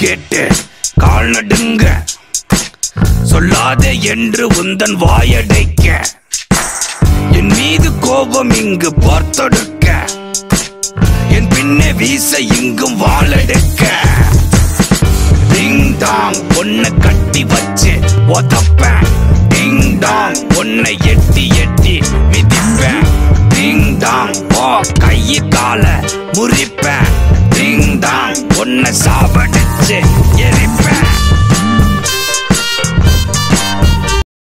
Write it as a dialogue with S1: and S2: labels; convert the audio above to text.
S1: கேட்டு கால் நடுங்க சொல்லாதே என்று உந்தன் வாயடைக்க என் மீது கோபம் இங்கு பார்த்தொடுக்க என் பின்னே வீச இங்கும் வாழெடுக்க டிங் டாங் பொண்ணை கட்டி வச்சு உதப்பேன் டிங் டாங் பொண்ணை எட்டி எட்டி மிதிப்பேன் டிங் டாங் ஓ கையை கால முறிப்பேன் டிங் டாங் பொண்ணை சாவடிச்சு எரிப்பேன்